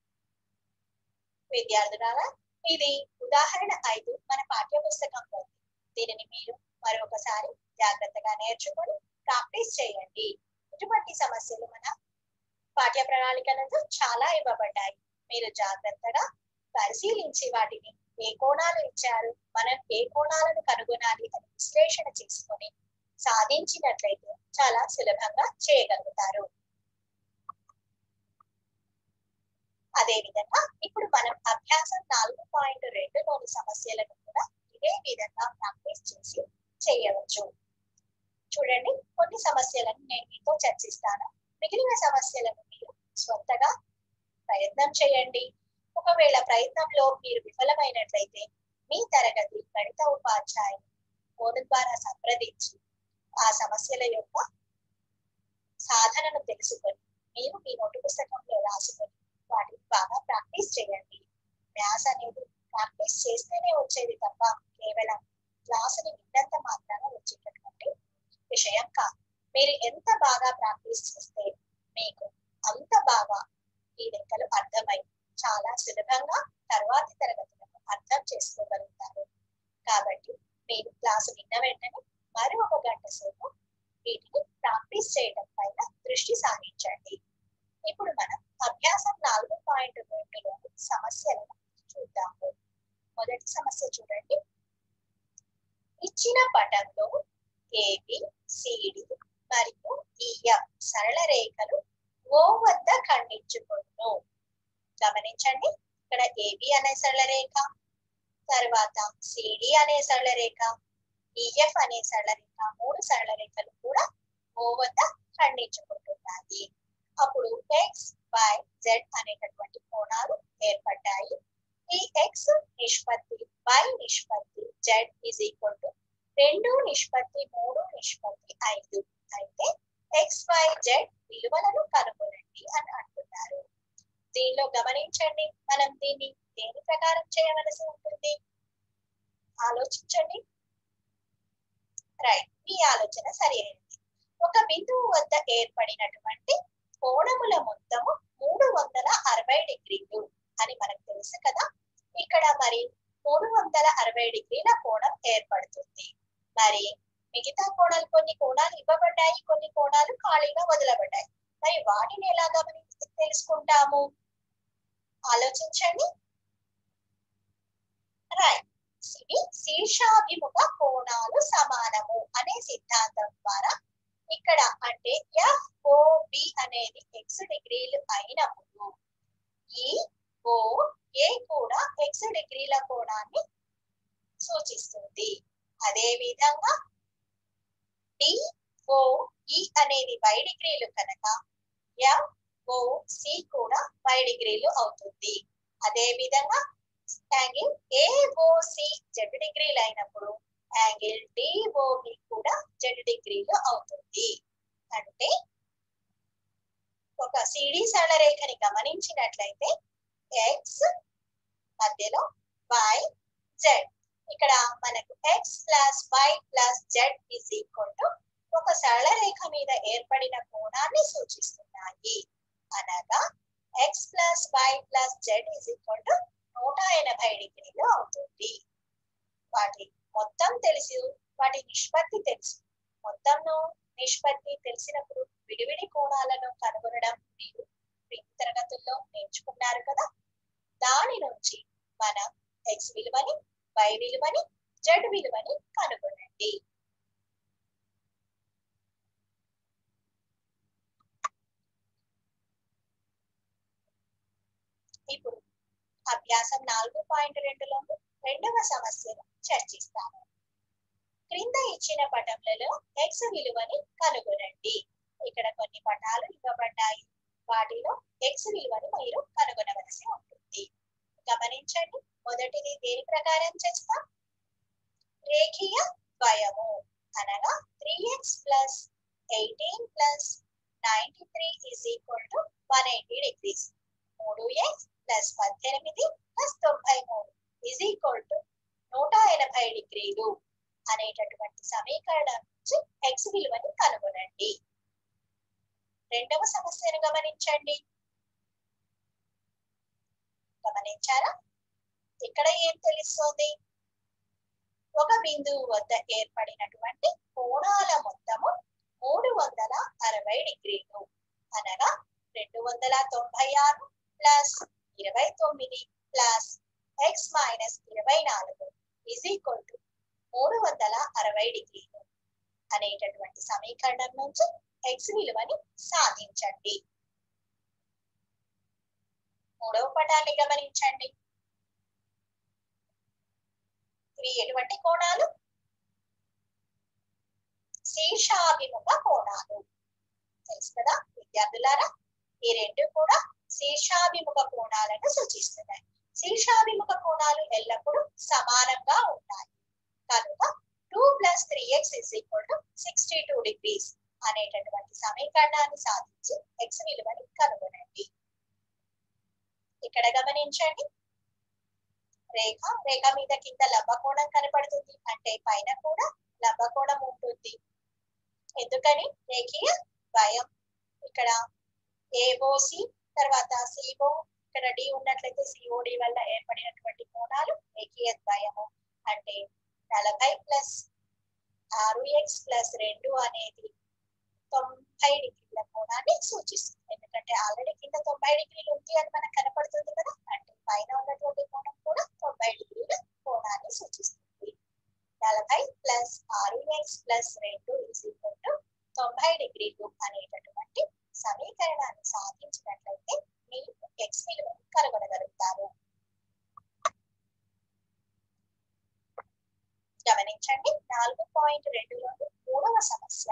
విద్యార్థులారా ఇది ఉదాహరణ ఐదు మన పాఠ్య పుస్తకంలో ఉంది దీనిని మీరు మరొకసారి జాగ్రత్తగా నేర్చుకొని ప్రాక్టీస్ చేయండి ఇటువంటి సమస్యలు మన పాఠ్య ప్రణాళికలకు చాలా ఇవ్వబడ్డాయి మీరు జాగ్రత్తగా పరిశీలించి వాటిని ఏ కోణాలు ఇచ్చారు మనం ఏ కోణాలను కనుగొనాలి అని విశ్లేషణ చేసుకొని సాధించినట్లయితే చాలా సులభంగా చేయగలుగుతారు అదే విధంగా ఇప్పుడు మనం అభ్యాసం నాలుగు పాయింట్ రెండులోని సమస్యలను కూడా ఇదే విధంగా ప్రాక్టీస్ చేసి చేయవచ్చు చూడండి కొన్ని సమస్యలను నేను మీతో చర్చిస్తాను మిగిలిన సమస్యలను మీరు స్వంతగా ప్రయత్నం చేయండి ఒకవేళ ప్రయత్నంలో మీరు విఫలమైనట్లయితే మీ తరగతి గణిత ఉపాధ్యాయుని ఫోన్ ద్వారా సంప్రదించి ఆ సమస్యల యొక్క సాధనను తెలుసుకొని మీరు మీ నోటు పుస్తకంలో రాసుకొని వాటిని బాగా ప్రాక్టీస్ చేయండి మ్యాథ్స్ అనేది ప్రాక్టీస్ చేస్తేనే వచ్చేది తప్ప కేవలం క్లాసుని విన్నంత మాత్రాన వచ్చేటటువంటి విషయం కాదు మీరు ఎంత బాగా ప్రాక్టీస్ చేస్తే మీకు అంత బాగా ఈ లెక్కలు అర్థమై చాలా సులభంగా తర్వాతి తరగతులను అర్థం చేసుకోగలుగుతారు కాబట్టి మీరు క్లాసు విన్న వెంటనే మరి ఒక గంట సేపు వీటిని ప్రాక్టీస్ చేయడం పైన దృష్టి సారించండి ఇప్పుడు మనం అభ్యాసం నాలుగు పాయింట్ రెండులోని సమస్యలను చూద్దాము మొదటి సమస్య చూడండి ఇచ్చిన పటంలో ఏబి సిడి మరియు ఈఎఫ్ సరళ రేఖలు ఓ వద్ద ఖండించుకును గమనించండి ఇక్కడ ఏబి అనే సరళ రేఖ తర్వాత సిడి అనే సరళ రేఖ ఈఎఫ్ అనే సరళ రేఖ మూడు సరళ రేఖలు కూడా ఓ వద్ద ఖండించుకుంటున్నాయి అప్పుడు ఎక్స్ వై జెడ్ అనేటటువంటి కోణాలు ఏర్పడ్డాయి ఈ ఎక్స్ నిష్పత్తి వై నిష్పత్తి జెడ్ ఈజ్ ఈక్వల్ టు రెండు నిష్పత్తి మూడు నిష్పత్తి ఐదు అయితే ఎక్స్ వై జెడ్ విలువలను కనుగొనండి అని అంటున్నారు దీనిలో గమనించండి మనం దీన్ని దేని ప్రకారం చేయవలసి ఉంటుంది ఆలోచించండి రైట్ మీ ఆలోచన సరైనది ఒక బిందువు వద్ద ఏర్పడినటువంటి కోణముల మొత్తము మూడు వందల అరవై డిగ్రీలు అని మనకు తెలుసు కదా ఇక్కడ మరి మూడు వందల అరవై డిగ్రీల కోణం ఏర్పడుతుంది మరి మిగతా కోణాలు కొన్ని కోణాలు ఇవ్వబడ్డాయి కొన్ని కోణాలు ఖాళీగా వదలబడ్డాయి మరి వాటిని ఎలా గమని తెలుసుకుంటాము ఆలోచించండి రైట్ ఇవి శీర్షాభిముఖ కోణాలు సమానము అనే సిద్ధాంతం ద్వారా ఇక్కడ అంటే ఎఫ్ ఓ బి అనేది ఎక్స్ డిగ్రీలు అయినప్పుడు ఈ ఓ ఏ కూడా ఎక్స్ డిగ్రీల కోణాన్ని సూచిస్తుంది అదే విధంగా డి ఓ ఈ అనేది వై డిగ్రీలు కనుక ఎఫ్ ఓ సి కూడా వై డిగ్రీలు అవుతుంది అదే విధంగా యాంగిల్ ఏఓసి జెడ్ డిగ్రీలు అయినప్పుడు యాంగిల్ డిఓబి కూడా జెడ్ డిగ్రీలు అవుతుంది అంటే ఒక సిడి సరళరేఖని గమనించినట్లయితే ఎక్స్ మధ్యలో వై జెడ్ ఇక్కడ మనకు X plus Y plus Z is equal to ఒక సరళ రేఖ మీద ఏర్పడిన కోణాన్ని సూచిస్తున్నాయి అనగా X plus Y plus Z is equal to నూట ఎనభై డిగ్రీలు అవుతుంది వాటి మొత్తం తెలుసు వాటి నిష్పత్తి తెలుసు మొత్తంను నిష్పత్తి తెలిసినప్పుడు విడివిడి కోణాలను కనుగొనడం మీరు క్రింది తరగతుల్లో నేర్చుకున్నారు కదా దాని నుంచి మనం ఎక్స్ విలువని వై విలువని జెడ్ విలువని కనుగొనండి ఇప్పుడు అభ్యాసం నాలుగు పాయింట్ రెండులో రెండవ సమస్యను చర్చిస్తాము క్రింద ఇచ్చిన పటంలలో ఎక్స్ విలువని కనుగొనండి ఇక్కడ కొన్ని పటాలు ఇవ్వబడ్డాయి వాటిలో ఎక్స్ విలువను మీరు కనుగొనవలసి ఉంటుంది గమనించండి మొదటిది దేని ప్రకారం చేస్తాం రేఖీయ ద్వయము అనగా three X plus eighteen plus ninety three is equal to one eighty degrees మూడు ఎక్స్ ప్లస్ పద్దెనిమిది ప్లస్ తొంభై మూడు ఈజ్ ఈక్వల్ టు నూట ఎనభై డిగ్రీలు అనేటటువంటి సమీకరణం నుంచి ఎక్స్ విలువని కనుగొనండి రెండవ సమస్యను గమనించండి గమనించారా ఇక్కడ ఏం తెలుస్తుంది ఒక బిందువు వద్ద ఏర్పడినటువంటి కోణాల మొత్తము మూడు వందల అరవై డిగ్రీలు అనగా రెండు వందల తొంభై ఆరు ప్లస్ ఇరవై తొమ్మిది ప్లస్ ఎక్స్ మైనస్ ఇరవై నాలుగు ఈజ్ ఈక్వల్ టు మూడు వందల అరవై డిగ్రీలు అనేటటువంటి సమీకరణం నుంచి ఎక్స్ విలువని సాధించండి మూడవ పటాన్ని గమనించండి ఇవి ఎటువంటి కోణాలు శీర్షాభిముఖ కోణాలు తెలుసు కదా విద్యార్థులారా ఈ రెండు కూడా శీర్షాభిముఖ కోణాలను సూచిస్తున్నాయి శీర్షాభిముఖ కోణాలు ఎల్లప్పుడూ సమానంగా ఉంటాయి కనుక two plus three X is equal to sixty two degrees అనేటటువంటి సమీకరణాన్ని సాధించి ఎక్స్ విలువని కనుగొనండి ఇక్కడ గమనించండి రేఖ రేఖ మీద కింద లంబకోణం కనపడుతుంది అంటే పైన కూడా లంబకోణం ఉంటుంది ఎందుకని రేఖీయ భయం ఇక్కడ ఏఓసి తర్వాత సిఓ ఇక్కడ డి ఉన్నట్లయితే సిఓడి వల్ల ఏర్పడినటువంటి కోణాలు రేఖీయ ద్వయము అంటే నలభై ప్లస్ ఆరు ఎక్స్ ప్లస్ రెండు అనేది తొంభై డిగ్రీల కోణాన్ని సూచిస్తుంది ఎందుకంటే ఆల్రెడీ కింద తొంభై డిగ్రీలు ఉంది అని మనకు కనపడుతుంది కదా అంటే పైన ఉన్నటువంటి కోణం కూడా తొంభై డిగ్రీల కోణాన్ని సూచిస్తుంది నలభై ప్లస్ ఆరు ఎక్స్ ప్లస్ రెండు ఇస్ ఈక్వల్ టు తొంభై డిగ్రీలు అనేటటువంటి సమీకరణాన్ని సాధించినట్లయితే మీరు ఎక్స్ విలువను కనుగొనగలుగుతారు గమనించండి నాలుగు పాయింట్ రెండులోని మూడవ సమస్య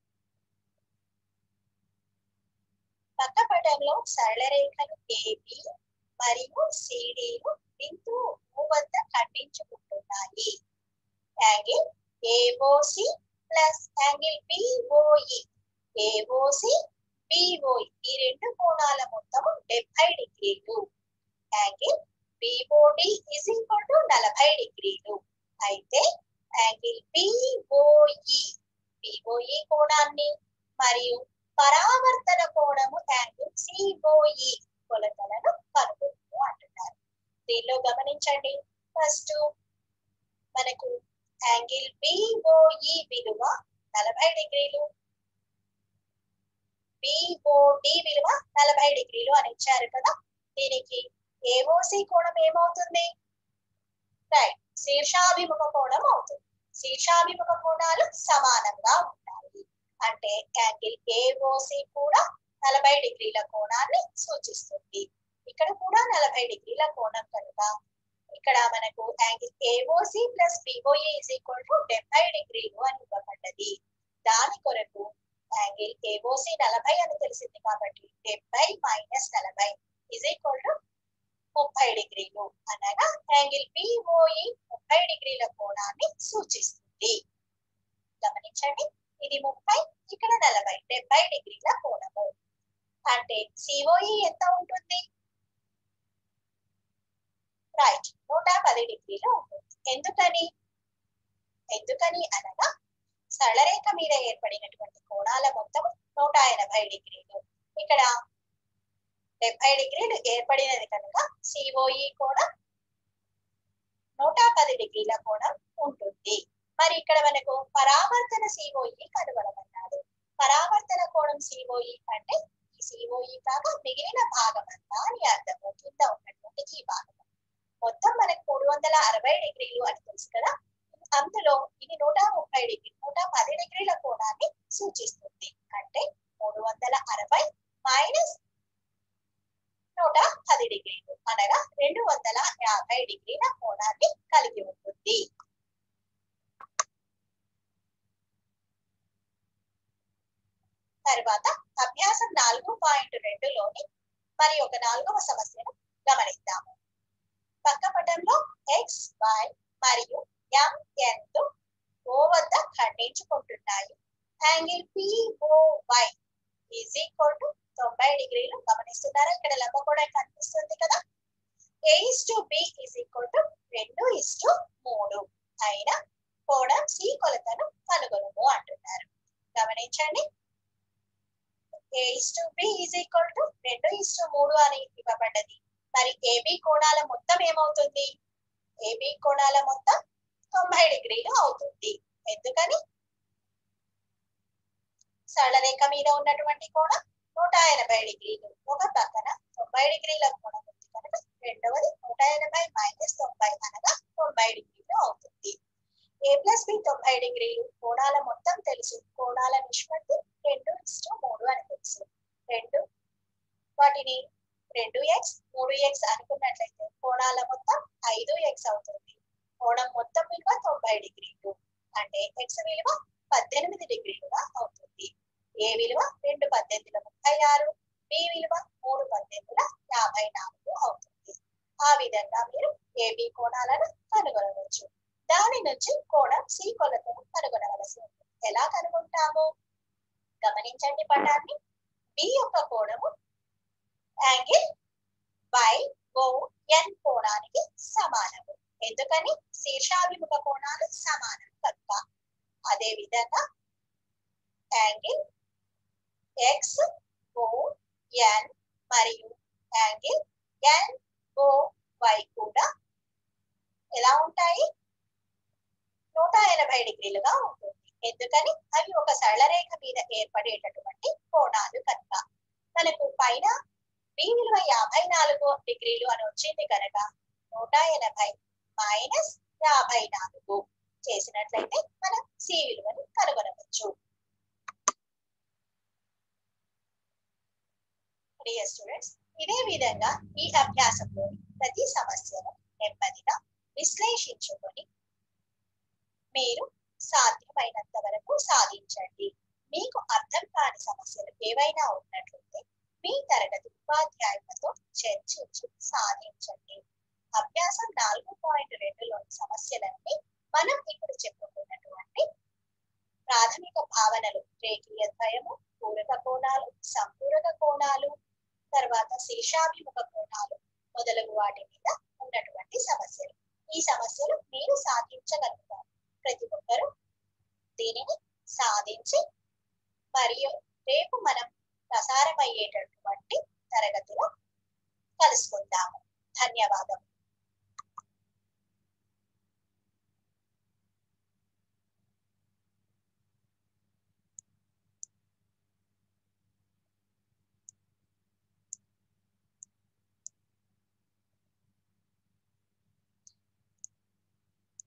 పక్క పటంలో సరళ రేఖలు ఏబి మరియు సిడిలు బిందువు వద్ద ఖండించుకుంటున్నాయి angle AOC plus angle BOE AOC BOE ఈ రెండు కోణాల మొత్తము డెబ్బై డిగ్రీలు angle BOD is equal to నలభై డిగ్రీలు అయితే యాంగిల్ బిఓఈ బిఓఈ కోణాన్ని మరియు పరావర్తన కోణము యాంగిల్ సిఓఈ కొలతలను కనుగొను అంటున్నారు దీనిలో గమనించండి ఫస్ట్ మనకు యాంగిల్ బిఓఈ విలువ నలభై డిగ్రీలు ఓడి విలువ నలభై డిగ్రీలు అని ఇచ్చారు కదా దీనికి ఏఓసి కోణం ఏమవుతుంది రైట్ శీర్షాభిముఖ కోణం అవుతుంది శీర్షాభిముఖ కోణాలు సమానంగా ఉంటాయి అంటే యాంగిల్ ఏఓసి కూడా నలభై డిగ్రీల కోణాన్ని సూచిస్తుంది ఇక్కడ కూడా నలభై డిగ్రీల కోణం కనుక ఇక్కడ మనకు angle AOC plus BOA is equal to డెబ్బై డిగ్రీలు అని ఇవ్వబడ్డది దాని కొరకు యాంగిల్ ఏఓసి నలభై అని తెలిసింది కాబట్టి డెబ్బై మైనస్ నలభై ఇజ్ ఈక్వల్ టు ముప్పై డిగ్రీలు అనగా యాంగిల్ పిఓఈ ముప్పై డిగ్రీల కోణాన్ని సూచిస్తుంది గమనించండి ఇది ముప్పై ఇక్కడ నలభై డెబ్బై డిగ్రీల కోణము అంటే సిఓఈ ఎంత ఉంటుంది రైట్ నూట పది డిగ్రీలు ఉంటుంది ఎందుకని ఎందుకని అనగా సరళరేఖ మీద ఏర్పడినటువంటి కోణాల మొత్తం నూట ఎనభై డిగ్రీలు ఇక్కడ డెబ్బై డిగ్రీలు ఏర్పడినది కనుక సిఓఈ కోణం నూట పది డిగ్రీల కోణం ఉంటుంది మరి ఇక్కడ మనకు పరావర్తన సిఓఈ కనుగొనమన్నాడు పరావర్తన కోణం సిఓఈ అంటే ఈ సిఓఈ కాక మిగిలిన భాగం అంతా అని అర్థము కింద ఉన్నటువంటి ఈ భాగం మొత్తం మనకు మూడు వందల అరవై డిగ్రీలు అని తెలుసు కదా అందులో ఇది నూట ముప్పై డిగ్రీ నూట పది డిగ్రీల కోణాన్ని సూచిస్తుంది అంటే మూడు వందల అరవై మైనస్ నూట పది డిగ్రీలు అనగా రెండు వందల యాభై డిగ్రీల కోణాన్ని కలిగి ఉంటుంది తర్వాత అభ్యాసం నాలుగు పాయింట్ రెండులోని మరి ఒక నాలుగవ సమస్యను గమనిద్దాము పక్క పటంలో ఎక్స్ వై మరియు ఎం ఎన్ లు ఓ వద్ద ఖండించుకుంటున్నాయి angle POY is equal to తొంభై డిగ్రీలు గమనిస్తున్నారా ఇక్కడ లంబకోణం కనిపిస్తుంది కదా A is to B is equal to రెండు ఇస్ టు మూడు అయిన కోణం సి కొలతను కనుగొనము అంటున్నారు గమనించండి A is to B is equal to రెండు ఇస్ టు మూడు అని ఇవ్వబడ్డది మరి ఏబి కోణాల మొత్తం ఏమవుతుంది ఏబి కోణాల మొత్తం తొంభై డిగ్రీలు అవుతుంది ఎందుకని సరళరేఖ మీద ఉన్నటువంటి కోణం నూట ఎనభై డిగ్రీలు ఒక పక్కన తొంభై డిగ్రీల కోణం ఉంది కనుక రెండవది నూట ఎనభై మైనస్ తొంభై అనగా తొంభై డిగ్రీలు అవుతుంది ఏ ప్లస్ బి తొంభై డిగ్రీలు కోణాల మొత్తం తెలుసు కోణాల నిష్పత్తి రెండు ఇష్టం మూడు అని తెలుసు రెండు వాటిని రెండు ఎక్స్ మూడు ఎక్స్ అనుకున్నట్లయితే కోణాల మొత్తం ఐదు ఎక్స్ అవుతుంది కోణం మొత్తం విలువ తొంభై డిగ్రీలు అంటే ఎక్స్ విలువ పద్దెనిమిది డిగ్రీలుగా అవుతుంది ఏ విలువ రెండు పద్దెనిమిదిల ముప్పై ఆరు బి విలువ మూడు పద్దెనిమిదిల యాభై నాలుగు అవుతుంది ఆ విధంగా మీరు ఏబి కోణాలను కనుగొనవచ్చు దాని నుంచి కోణం సి కొలతను కనుగొనవలసి ఉంటుంది ఎలా కనుగొంటాము గమనించండి పటాన్ని బి యొక్క కోణము యాంగిల్ బై ఓ ఎన్ కోణానికి సమానము ఎందుకని శీర్షాభిముఖ కోణాలు సమానం కనుక అదే విధంగా యాంగిల్ ఎక్స్ ఓ ఎన్ మరియు యాంగిల్ ఎన్ ఓ వై కూడా ఎలా ఉంటాయి నూట ఎనభై డిగ్రీలుగా ఉంటుంది ఎందుకని అవి ఒక సరళ రేఖ మీద ఏర్పడేటటువంటి కోణాలు కనుక మనకు పైన బి విలువ యాభై నాలుగు డిగ్రీలు అని వచ్చింది కనుక నూట ఎనభై మైనస్ యాభై నాలుగు చేసినట్లయితే మనం సి విలువని కనుగొనవచ్చు డియర్ స్టూడెంట్స్ ఇదే విధంగా ఈ అభ్యాసంలోని ప్రతి సమస్యను నెమ్మదిగా విశ్లేషించుకొని మీరు సాధ్యమైనంత వరకు సాధించండి మీకు అర్థం కాని సమస్యలు ఏవైనా ఉన్నట్లయితే మీ తరగతి ఉపాధ్యాయులతో చర్చించి సాధించండి అభ్యాసం నాలుగు పాయింట్ రెండులోని సమస్యలన్నీ మనం ఇప్పుడు చెప్పుకున్నటువంటి ప్రాథమిక భావనలు రేఖీయ ద్వయము పూరక కోణాలు సంపూరక కోణాలు తర్వాత శీర్షాభిముఖ కోణాలు మొదలగు వాటి మీద ఉన్నటువంటి సమస్యలు ఈ సమస్యలు మీరు సాధించగలుగుతారు ప్రతి ఒక్కరూ దీనిని సాధించి మరియు రేపు మనం ప్రసారం అయ్యేటటువంటి తరగతిలో కలుసుకుందాము ధన్యవాదం